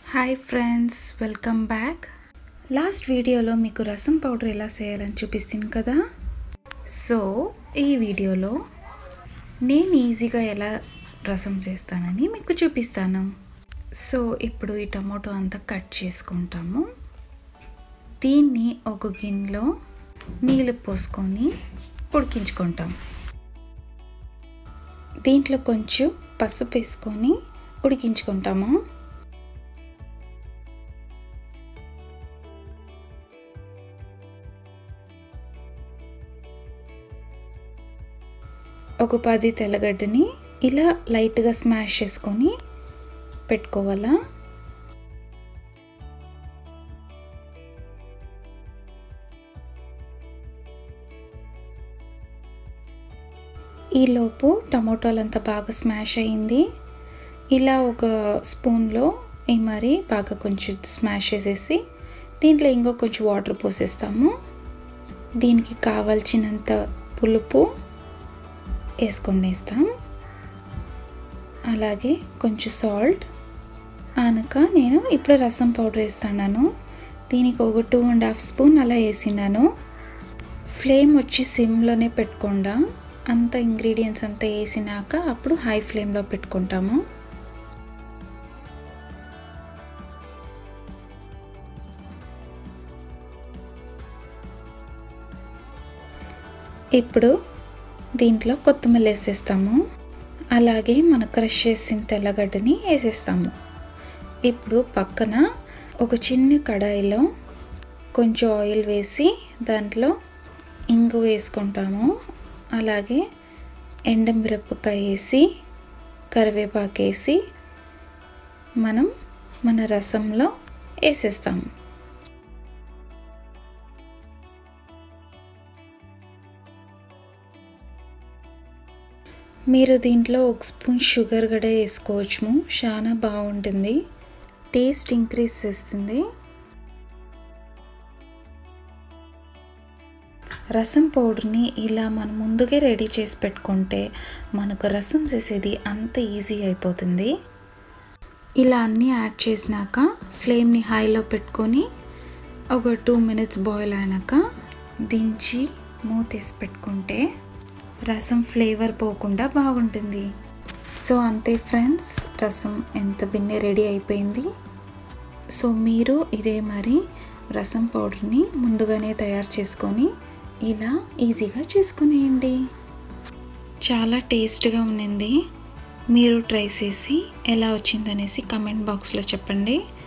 hi friends welcome back last వీడియోలో మీకు రసం పౌడర్ ఎలా చేయాలని చూపిస్తుంది కదా సో ఈ వీడియోలో నేను ఈజీగా ఎలా రసం చేస్తానని మీకు చూపిస్తాను సో ఇప్పుడు ఈ టమాటో అంతా కట్ చేసుకుంటాము దీన్ని ఒక గిన్నెలో నీళ్ళు పోసుకొని ఉడికించుకుంటాం దీంట్లో కొంచెం పసుపు వేసుకొని ఉడికించుకుంటాము ఒక పది తెల్లగడ్డని ఇలా లైట్గా స్మాష్ చేసుకొని పెట్టుకోవాలా ఈలోపు టమోటాలంతా బాగా స్మాష్ అయింది ఇలా ఒక స్పూన్లో ఈ మరి బాగా కొంచెం స్మాష్ చేసేసి దీంట్లో ఇంకో కొంచెం వాటర్ పోసేస్తాము దీనికి కావాల్సినంత పులుపు వేసుకొనేస్తాం అలాగే కొంచెం సాల్ట్ ఆనక నేను ఇప్పుడు రసం పౌడర్ వేస్తున్నాను దీనికి ఒక టూ అండ్ హాఫ్ స్పూన్ అలా వేసినాను ఫ్లేమ్ వచ్చి సిమ్లోనే పెట్టుకుండా అంత ఇంగ్రీడియంట్స్ అంతా వేసినాక అప్పుడు హై ఫ్లేమ్లో పెట్టుకుంటాము ఇప్పుడు దీంట్లో కొత్తిమీర వేసేస్తాము అలాగే మన క్రష్ చేసిన తెల్లగడ్డని వేసేస్తాము ఇప్పుడు పక్కన ఒక చిన్న కడాయిలో కొంచెం ఆయిల్ వేసి దాంట్లో ఇంగు వేసుకుంటాము అలాగే ఎండమిరపకాయ వేసి కరివేపాకు వేసి మనం మన రసంలో వేసేస్తాము మీరు దీంట్లో ఒక స్పూన్ షుగర్ కూడా వేసుకోవచ్చు చాలా బాగుంటుంది టేస్ట్ ఇంక్రీజ్ చేస్తుంది రసం పౌడర్ని ఇలా మనం ముందుగా రెడీ చేసి పెట్టుకుంటే మనకు రసం చేసేది అంత ఈజీ అయిపోతుంది ఇలా అన్నీ యాడ్ చేసినాక ఫ్లేమ్ని హైలో పెట్టుకొని ఒక టూ మినిట్స్ బాయిల్ అయినాక దించి మూతేసి పెట్టుకుంటే రసం ఫ్లేవర్ పోకుండా బాగుంటుంది సో అంతే ఫ్రెండ్స్ రసం ఎంత బిన్నె రెడీ అయిపోయింది సో మీరు ఇదే మరి రసం పౌడర్ని ముందుగానే తయారు చేసుకొని ఇలా ఈజీగా చేసుకునేయండి చాలా టేస్ట్గా ఉన్నింది మీరు ట్రై చేసి ఎలా వచ్చిందనేసి కమెంట్ బాక్స్లో చెప్పండి